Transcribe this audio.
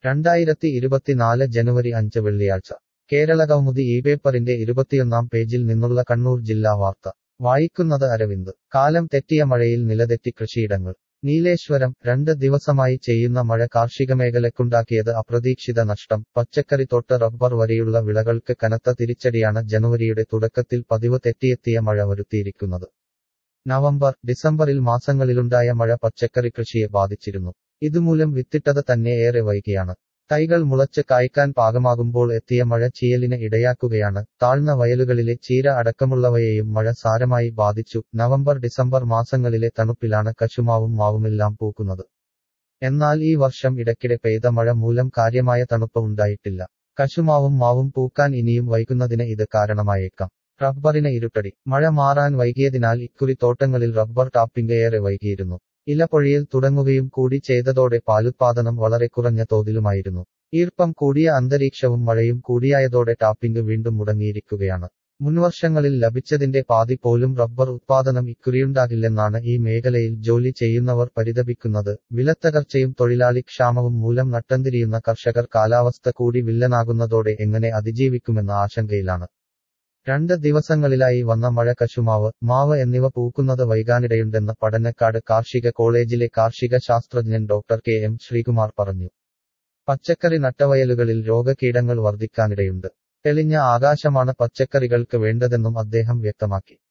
രണ്ടായിരത്തി ഇരുപത്തിനാല് ജനുവരി അഞ്ച് വെള്ളിയാഴ്ച കേരള കൗമുദി ഈ പേപ്പറിന്റെ ഇരുപത്തിയൊന്നാം പേജിൽ നിന്നുള്ള കണ്ണൂർ ജില്ലാ വാർത്ത വായിക്കുന്നത് അരവിന്ദ് കാലം തെറ്റിയ മഴയിൽ നിലതെറ്റി കൃഷിയിടങ്ങൾ നീലേശ്വരം രണ്ട് ദിവസമായി ചെയ്യുന്ന മഴ കാർഷിക മേഖലക്കുണ്ടാക്കിയത് അപ്രതീക്ഷിത നഷ്ടം പച്ചക്കറി തൊട്ട് റബ്ബർ വരെയുള്ള വിളകൾക്ക് കനത്ത തിരിച്ചടിയാണ് ജനുവരിയുടെ തുടക്കത്തിൽ പതിവ് തെറ്റിയെത്തിയ മഴ വരുത്തിയിരിക്കുന്നത് നവംബർ ഡിസംബറിൽ മാസങ്ങളിലുണ്ടായ മഴ പച്ചക്കറി കൃഷിയെ ബാധിച്ചിരുന്നു ഇതുമൂലം വിത്തിട്ടത് തന്നെ ഏറെ വൈകിയാണ് തൈകൾ മുളച്ച് കായ്ക്കാൻ പാകമാകുമ്പോൾ എത്തിയ മഴ ചീയലിന് ഇടയാക്കുകയാണ് താഴ്ന്ന വയലുകളിലെ ചീര അടക്കമുള്ളവയെയും മഴ സാരമായി ബാധിച്ചു നവംബർ ഡിസംബർ മാസങ്ങളിലെ തണുപ്പിലാണ് കശുമാവും മാവുമെല്ലാം പൂക്കുന്നത് എന്നാൽ ഈ വർഷം ഇടയ്ക്കിടെ പെയ്ത മഴ മൂലം കാര്യമായ തണുപ്പ് ഉണ്ടായിട്ടില്ല കശുമാവും മാവും പൂക്കാൻ ഇനിയും വൈകുന്നതിന് ഇത് കാരണമായേക്കാം റബ്ബറിന് ഇരുട്ടടി മഴ മാറാൻ വൈകിയതിനാൽ ഇക്കുറി തോട്ടങ്ങളിൽ റബ്ബർ ടാപ്പിംഗ് ഏറെ വൈകിയിരുന്നു ഇലപ്പൊഴിയിൽ തുടങ്ങുകയും കൂടി ചെയ്തതോടെ പാലുത്പാദനം വളരെ കുറഞ്ഞ തോതിലുമായിരുന്നു ഈർപ്പം കൂടിയ അന്തരീക്ഷവും മഴയും കൂടിയായതോടെ ടാപ്പിംഗ് വീണ്ടും മുടങ്ങിയിരിക്കുകയാണ് മുൻവർഷങ്ങളിൽ ലഭിച്ചതിന്റെ പാതി പോലും റബ്ബർ ഉത്പാദനം ഇക്കുറിയുണ്ടാകില്ലെന്നാണ് ഈ മേഖലയിൽ ജോലി ചെയ്യുന്നവർ പരിതപിക്കുന്നത് വിലത്തകർച്ചയും തൊഴിലാളി ക്ഷാമവും മൂലം നട്ടംതിരിയുന്ന കർഷകർ കാലാവസ്ഥ കൂടി വില്ലനാകുന്നതോടെ എങ്ങനെ അതിജീവിക്കുമെന്ന ആശങ്കയിലാണ് രണ്ട് ദിവസങ്ങളിലായി വന്ന മഴ കശുമാവ് മാവ് എന്നിവ പൂക്കുന്നത് വൈകാനിടയുണ്ടെന്ന് പഠനക്കാട് കാർഷിക കോളേജിലെ കാർഷിക ശാസ്ത്രജ്ഞൻ ഡോക്ടർ കെ എം ശ്രീകുമാർ പറഞ്ഞു പച്ചക്കറി നട്ടവയലുകളിൽ രോഗകീടങ്ങൾ വർദ്ധിക്കാനിടയുണ്ട് തെളിഞ്ഞ ആകാശമാണ് പച്ചക്കറികൾക്ക് വേണ്ടതെന്നും അദ്ദേഹം വ്യക്തമാക്കി